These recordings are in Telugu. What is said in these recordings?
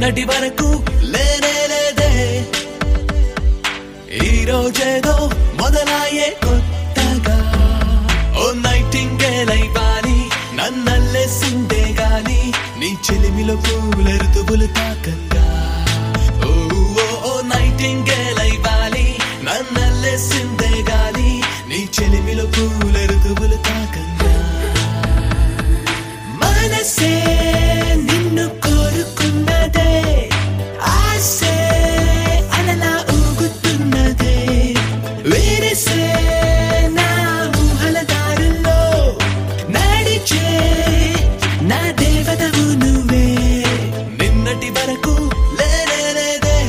నిన్నటి వరకు లేనే లేదే ఈ రోజేదో మొదలాయే కొత్తగా ఓ నైటింగేల్ అయివాలి నన్నల్లేసిందే గాలి నీ చెలిమిలో పూల ఋతువులు తాకంగా ఓ ఓ, ఓ నైటింగేల్ అయివాలి నన్నల్లేసిందే గాలి నీ చెలిమిలో పూల ఋతువులు తాకంగా మనసే నిన్ను కోరుకున్నదే ఆసే అలలా ఊగుతున్నదే వేరేసే నా ఊహల దారుల్లో నడిచే నా దేవతవు నువ్వే నిన్నటి వరకు లేనే లేదే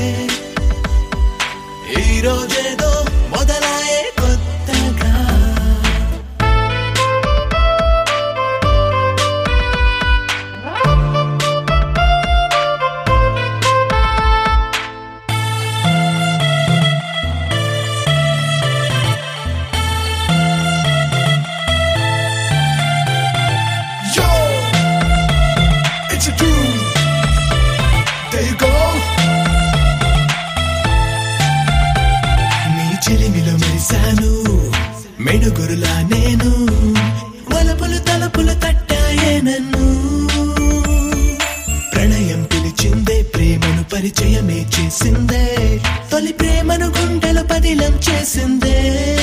ఈ రోజేదో మొదలాయే కొత్తగా Yo, it's a groove. There you go. నీ చెలిమిలో మెరిశాను మెడుగురులా నేను వలపులు తలపులు తట్టాయే నన్ను ప్రణయం పిలిచిందే ప్రేమను పరిచయమే చేసిందే తొలి ప్రేమను గుండెలు పదిలం చేసిందే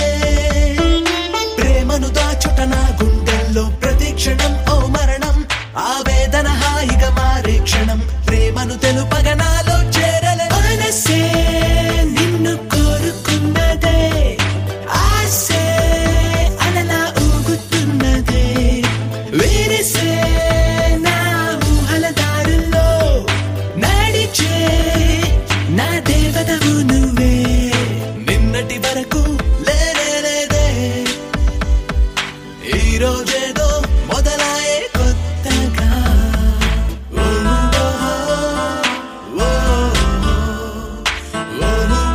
ప్రేమను దాచుట నా గుండెల్లో ప్రతి క్షణం ఓ మరణం ఆవేదన హాయిగా మారే క్షణం ప్రేమను తెలుపగ నాలో చేరలే మనసే నిన్ను కోరుకున్నదే ఆసే అలలా ఊగుతున్నదే వేరేసే నా ఊహల దారుల్లో నడిచే నా దేవతవు నువ్వే నిన్నటి వరకు లేనే లేదే ఈ రోజేదో మొదలాయే కొత్తగా ఓ, ఓ, ఓ, ఓ,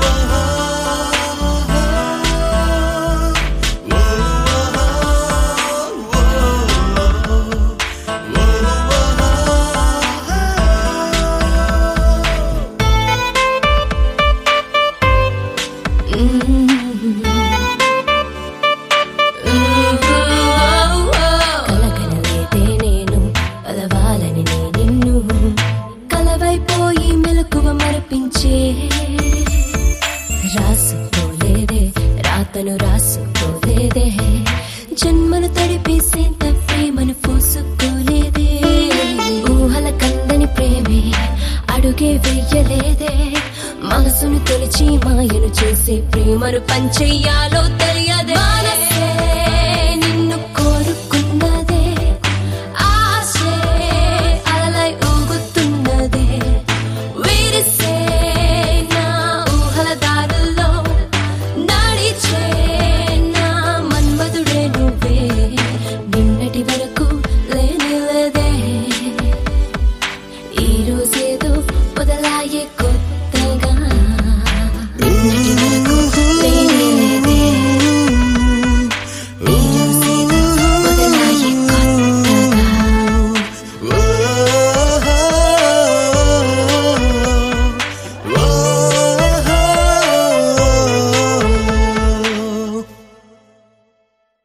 కలకలలేదే నేను కలవాలని నే నిన్ను కలవైపోయి మెలకువ మరిపించే రాసుకోలేదే రాతను రాసుకోలేదే జన్మను తడిపేసేంత ప్రేమను పోసుకోలేదే ఊహల కందని ప్రేమే అడుగే వెయ్యలేదే మనసును తొలిచి మాయను చేసే ప్రేమను పంచెయ్యాలో తెలియదే మనసే